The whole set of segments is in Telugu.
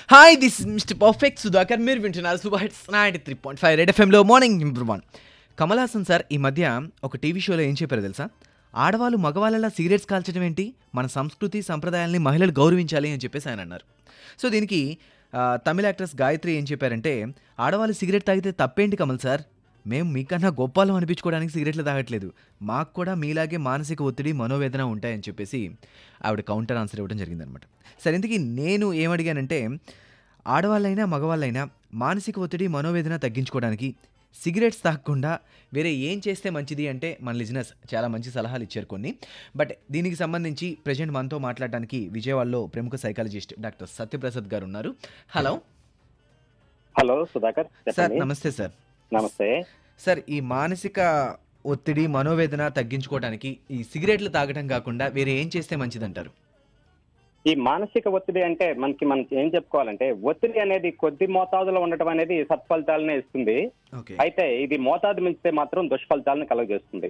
Hi this mister perfect Sudhakar మీరు వింటున్నారు super hits ninety three point five red ఎఫ్ఎంలో morning number one Kamal Haasan sir ఈ మధ్య ఒక టీవీ షోలో ఏం చెప్పారు తెలుసా ఆడవాళ్ళు మగవాళ్ళలా సిగరెట్స్ కాల్చడం ఏంటి మన సంస్కృతి సంప్రదాయాల్ని మహిళలు గౌరవించాలి అని చెప్పేసి ఆయన అన్నారు సో దీనికి ఆ, తమిళ యాక్ట్రెస్ గాయత్రి ఏం చెప్పారంటే ఆడవాళ్ళు సిగరెట్ తాగితే తప్పేంటి కమల్ సార్ మేము మీకన్నా గొప్పలు అనిపించుకోవడానికి సిగరెట్లు తాగట్లేదు మాకు కూడా మీలాగే మానసిక ఒత్తిడి మనోవేదన ఉంటాయని చెప్పేసి ఆవిడ కౌంటర్ ఆన్సర్ ఇవ్వడం జరిగిందనమాట సరే ఇంతకీ నేను ఏమడిగానంటే ఆడవాళ్ళైనా మగవాళ్ళైనా మానసిక ఒత్తిడి మనోవేదన తగ్గించుకోవడానికి సిగరెట్స్ తాగకుండా వేరే ఏం చేస్తే మంచిది అంటే మన లిజినెస్ చాలా మంచి సలహాలు ఇచ్చారు కొన్ని బట్ దీనికి సంబంధించి ప్రజెంట్ మనతో మాట్లాడడానికి విజయవాడలో ప్రముఖ సైకాలజిస్ట్ డాక్టర్ సత్యప్రసాద్ గారు ఉన్నారు హలో హలో సుధాకర్ సార్ చెప్పండి నమస్తే సార్ నమస్తే సార్ ఈ మానసిక ఒత్తిడి మనోవేదన తగ్గించుకోవడానికి ఈ సిగరెట్లు తాగడం కాకుండా వేరే ఏం చేస్తే మంచిదంటారు ఈ మానసిక ఒత్తిడి అంటే మనకి మనం ఏం చెప్పుకోవాలంటే ఒత్తిడి అనేది కొద్ది మోతాదులో ఉండటం అనేది సత్ఫలితాలనే ఇస్తుంది ఓకే అయితే ఇది మోతాదు మించితే మాత్రం దుష్ఫలితాలను కలుగజేస్తుంది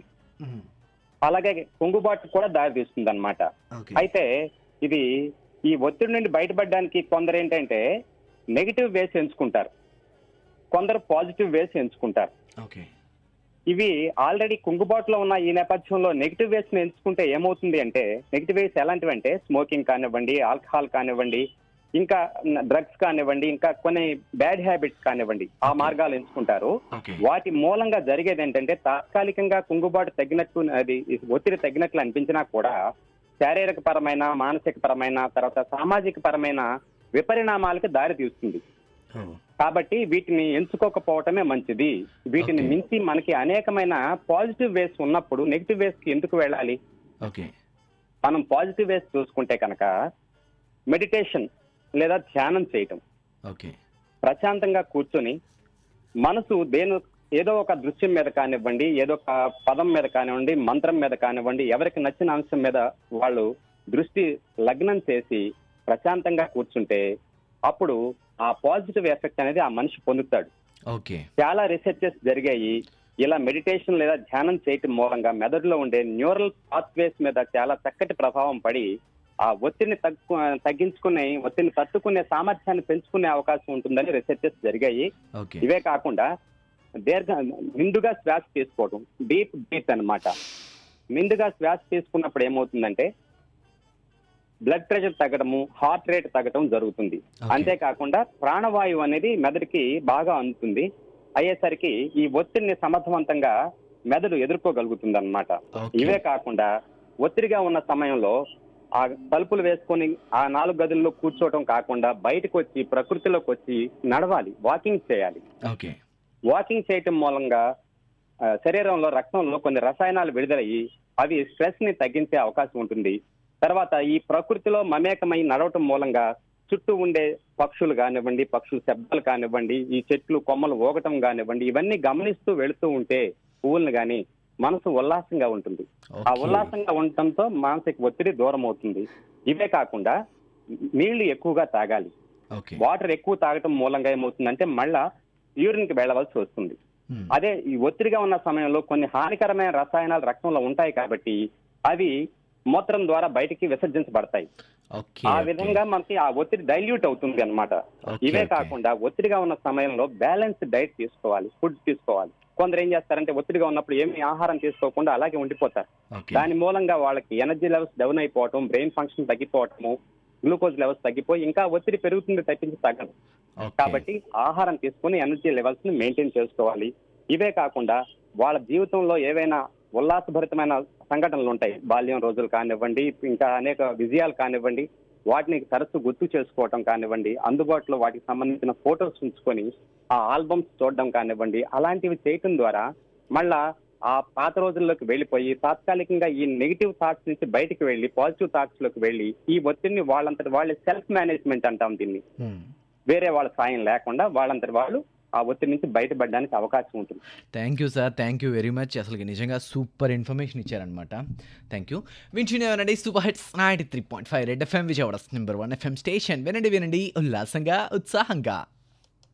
అలాగే కుంగుబాటు కూడా దారి తీస్తుంది అనమాట ఓకే అయితే ఇది ఈ ఒత్తిడి నుండి బయటపడడానికి కొందరు ఏంటంటే నెగిటివ్ వేస్ ఎంచుకుంటారు కొందరు పాజిటివ్ వేస్ ఎంచుకుంటారు ఓకే ఇవి ఆల్రెడీ కుంగుబాటులో ఉన్న ఈ నేపథ్యంలో నెగిటివ్ వేస్ ని ఎంచుకుంటే ఏమవుతుంది అంటే నెగిటివ్ వేస్ ఎలాంటివి అంటే స్మోకింగ్ కానివ్వండి ఆల్కహాల్ కానివ్వండి ఇంకా డ్రగ్స్ కానివ్వండి ఇంకా కొన్ని బ్యాడ్ హ్యాబిట్స్ కానివ్వండి ఆ మార్గాలు ఎంచుకుంటారు ఓకే వాటి మూలంగా జరిగేది ఏంటంటే తాత్కాలికంగా కుంగుబాటు తగ్గినట్టు అది ఒత్తిడి తగ్గినట్లు అనిపించినా కూడా శారీరక పరమైన మానసిక పరమైన తర్వాత సామాజిక పరమైన విపరిణామాలకు దారి తీస్తుంది కాబట్టి వీటిని ఎంచుకోకపోవటమే మంచిది వీటిని Okay. మించి మనకి అనేకమైన పాజిటివ్ వేస్ ఉన్నప్పుడు నెగిటివ్ వేస్ కి ఎందుకు వెళ్ళాలి ఓకే మనం పాజిటివ్ వేస్ చూసుకుంటే కనుక మెడిటేషన్ లేదా ధ్యానం చేయటం ఓకే ప్రశాంతంగా కూర్చొని మనసు దేని ఏదో ఒక దృశ్యం మీద కానివ్వండి ఏదో ఒక పదం మీద కానివ్వండి మంత్రం మీద కానివ్వండి ఎవరికి నచ్చిన అంశం మీద వాళ్ళు దృష్టి లగ్నం చేసి ప్రశాంతంగా కూర్చుంటే అప్పుడు ఆ పాజిటివ్ ఎఫెక్ట్ అనేది ఆ మనిషి పొందుతాడు ఓకే చాలా రీసెర్చెస్ జరిగాయి ఇలా మెడిటేషన్ లేదా ధ్యానం చేయటం మూలంగా మెదడులో ఉండే న్యూరల్ పాత్వేస్ మీద చాలా చక్కటి ప్రభావం పడి ఆ ఒత్తిడిని తగ్గు తగ్గించుకునే ఒత్తిడిని తట్టుకునే సామర్థ్యాన్ని పెంచుకునే అవకాశం ఉంటుందని రీసెర్చెస్ జరిగాయి ఓకే ఇవే కాకుండా దీర్ఘ నిండుగా శ్వాస తీసుకోవడం డీప్ బ్రీత్ అన్నమాట నిండుగా శ్వాస తీసుకున్నప్పుడు ఏమవుతుందంటే బ్లడ్ ప్రెషర్ తగ్గడము హార్ట్ రేట్ తగ్గడం జరుగుతుంది Okay. అంతేకాకుండా ప్రాణవాయువు అనేది మెదడుకి బాగా అందుతుంది అయ్యేసరికి ఈ ఒత్తిడిని సమర్థవంతంగా మెదడు ఎదుర్కోగలుగుతుంది అనమాట Okay. ఇవే కాకుండా ఒత్తిడిగా ఉన్న సమయంలో ఆ తలుపులు వేసుకొని ఆ నాలుగు గదుల్లో కూర్చోవటం కాకుండా బయటకు వచ్చి ప్రకృతిలోకి వచ్చి నడవాలి వాకింగ్ చేయాలి ఓకే వాకింగ్ చేయటం మూలంగా ఆ, శరీరంలో రక్తంలో కొన్ని రసాయనాలు విడుదలయ్యి అవి స్ట్రెస్ ని తగ్గించే అవకాశం ఉంటుంది తర్వాత ఈ ప్రకృతిలో మమేకమై నడవటం మూలంగా చుట్టూ ఉండే పక్షులు కానివ్వండి పక్షుల శబ్దాలు కానివ్వండి ఈ చెట్లు కొమ్మలు ఊగటం కానివ్వండి ఇవన్నీ గమనిస్తూ వెళుతూ ఉంటే పువ్వులను గాని మనసు ఉల్లాసంగా ఉంటుంది ఆ ఓకే. ఉల్లాసంగా ఉండటంతో మానసిక ఒత్తిడి దూరం అవుతుంది ఇవే కాకుండా నీళ్లు ఎక్కువగా తాగాలి ఓకే వాటర్ ఎక్కువ తాగటం మూలంగా ఏమవుతుందంటే మళ్ళా యూరిన్ కి వెళ్ళవలసి వస్తుంది Hmm. అదే ఈ ఒత్తిడిగా ఉన్న సమయంలో కొన్ని హానికరమైన రసాయనాలు రక్తంలో ఉంటాయి కాబట్టి అవి మూత్రం ద్వారా బయటికి విసర్జించబడతాయి ఓకే ఆ ఓకే. విధంగా మనకి ఆ ఒత్తిడి డైల్యూట్ అవుతుంది అన్నమాట ఓకే, ఇవే ఓకే. కాకుండా ఒత్తిడిగా ఉన్న సమయంలో బ్యాలెన్స్ డైట్ తీసుకోవాలి ఫుడ్ తీసుకోవాలి కొందరు ఏం చేస్తారంటే ఒత్తిడిగా ఉన్నప్పుడు ఏమి ఆహారం తీసుకోకుండా అలాగే ఉండిపోతారు ఓకే దాని మూలంగా వాళ్ళకి ఎనర్జీ లెవెల్స్ డౌన్ అయిపోవటం బ్రెయిన్ ఫంక్షన్ తగ్గిపోవటము గ్లూకోజ్ లెవెల్స్ తగ్గిపోయి ఇంకా ఒత్తిడి పెరుగుతుంది తప్పించి తగ్గదు ఓకే. కాబట్టి ఆహారం తీసుకుని ఎనర్జీ లెవెల్స్ ని మెయింటైన్ చేసుకోవాలి ఇవే కాకుండా వాళ్ళ జీవితంలో ఏవైనా ఉల్లాసభరితమైన సంఘటనలు ఉంటాయి బాల్యం రోజులు కానివ్వండి ఇంకా అనేక విజయాలు కానివ్వండి వాటిని తరచు గుర్తు చేసుకోవటం కానివ్వండి అందుబాటులో వాటికి సంబంధించిన ఫొటోస్ ఉంచుకొని ఆ ఆల్బమ్స్ చూడడం కానివ్వండి అలాంటివి చేయటం ద్వారా మళ్ళా ఆ పాత రోజుల్లోకి వెళ్ళిపోయి తాత్కాలికంగా ఈ నెగిటివ్ థాట్స్ నుంచి బయటికి వెళ్ళి పాజిటివ్ థాట్స్ లోకి వెళ్ళి ఈ ఒత్తిడిని వాళ్ళంతటి వాళ్ళ సెల్ఫ్ మేనేజ్మెంట్ అంటాం దీన్ని Hmm. వేరే వాళ్ళ సాయం లేకుండా వాళ్ళంతటి వాళ్ళు ఆ ఒత్తిడి నుంచి బయటపడడానికి అవకాశం ఉంటుంది thank you sir thank you very much అసలు నిజంగా సూపర్ ఇన్ఫర్మేషన్ ఇచ్చారనమాట థ్యాంక్ యూ వింటున్నానండి super hits ninety three point five red FM Vijayawada number one FM station వినండి వినండి ఉల్లాసంగా ఉత్సాహంగా